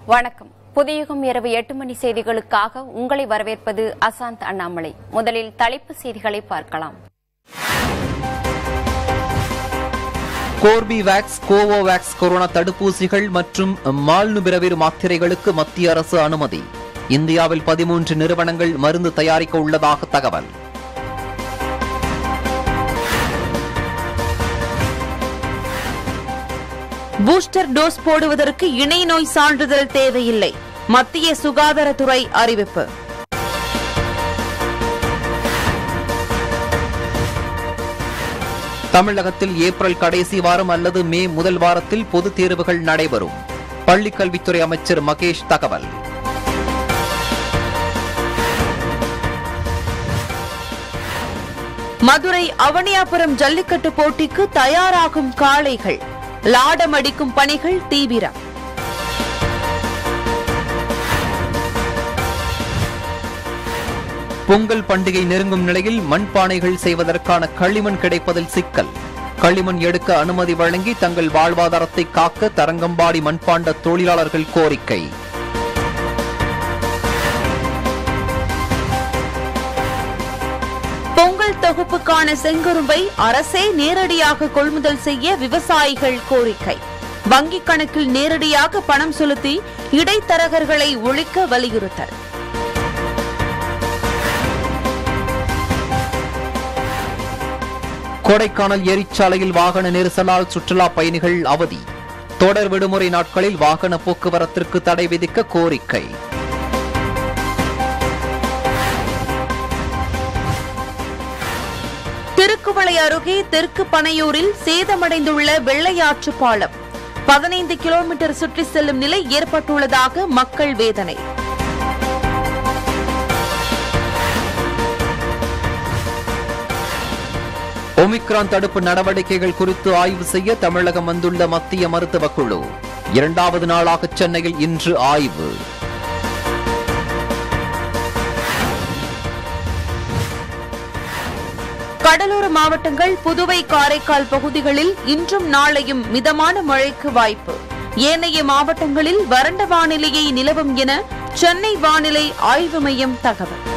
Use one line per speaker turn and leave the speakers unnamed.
வணக்கம் புதியுகம் இரவு எட்டு மணி செய்திகளுக்காக உங்களை வரவேற்பது அசாந்த் அண்ணாமலை முதலில் தலைப்பு செய்திகளை பார்க்கலாம்
கோர்பிவேக்ஸ் கோவோவேக்ஸ் கொரோனா தடுப்பூசிகள் மற்றும் மால்னுபிரவிர் மாத்திரைகளுக்கு மத்திய அரசு அனுமதி இந்தியாவில் பதிமூன்று நிறுவனங்கள் மருந்து தயாரிக்க உள்ளதாக தகவல்
பூஸ்டர் டோஸ் போடுவதற்கு இணை நோய் சான்றிதழ் தேவையில்லை மத்திய சுகாதாரத்துறை அறிவிப்பு
தமிழகத்தில் ஏப்ரல் கடைசி வாரம் அல்லது மே முதல் வாரத்தில் பொதுத் தேர்வுகள் நடைபெறும் பள்ளிக் கல்வித்துறை அமைச்சர் மகேஷ் தகவல்
மதுரை அவனியாபுரம் ஜல்லிக்கட்டு போட்டிக்கு தயாராகும் காளைகள் லாடம் அடிக்கும் பணிகள் தீவிரம்
பொங்கல் பண்டிகை நெருங்கும் நிலையில் மண்பானைகள் செய்வதற்கான களிமண் கிடைப்பதில் சிக்கல் களிமண் எடுக்க அனுமதி வழங்கி தங்கள் வாழ்வாதாரத்தை காக்க தரங்கம்பாடி மண்பாண்ட தொழிலாளர்கள் கோரிக்கை
பொங்கல் தொகுப்புக்கான செங்கரும்பை அரசே நேரடியாக கொள்முதல் செய்ய விவசாயிகள் கோரிக்கை வங்கிக் கணக்கில் நேரடியாக பணம் செலுத்தி இடைத்தரகர்களை ஒழிக்க வலியுறுத்தல்
கொடைக்கானல் எரிச்சாலையில் வாகன நெரிசலால் சுற்றுலா பயணிகள் அவதி தொடர் விடுமுறை நாட்களில் வாகன போக்குவரத்திற்கு தடை விதிக்க கோரிக்கை
திருக்குவளை அருகே தெற்கு பனையூரில் சேதமடைந்துள்ள வெள்ளையாற்று பாலம் பதினைந்து கிலோமீட்டர் சுற்றி செல்லும் நிலை ஏற்பட்டுள்ளதாக மக்கள் வேதனை
ஒமிக்ரான் தடுப்பு நடவடிக்கைகள் குறித்து ஆய்வு செய்ய தமிழகம் வந்துள்ள மத்திய மருத்துவக் குழு இரண்டாவது நாளாக சென்னையில் இன்று ஆய்வு
கடலோர மாவட்டங்கள் புதுவை காரைக்கால் பகுதிகளில் இன்றும் நாளையும் மிதமான மழைக்கு வாய்ப்பு ஏனைய மாவட்டங்களில் வறண்ட வானிலையை நிலவும் என சென்னை வானிலை ஆய்வு மையம் தகவல்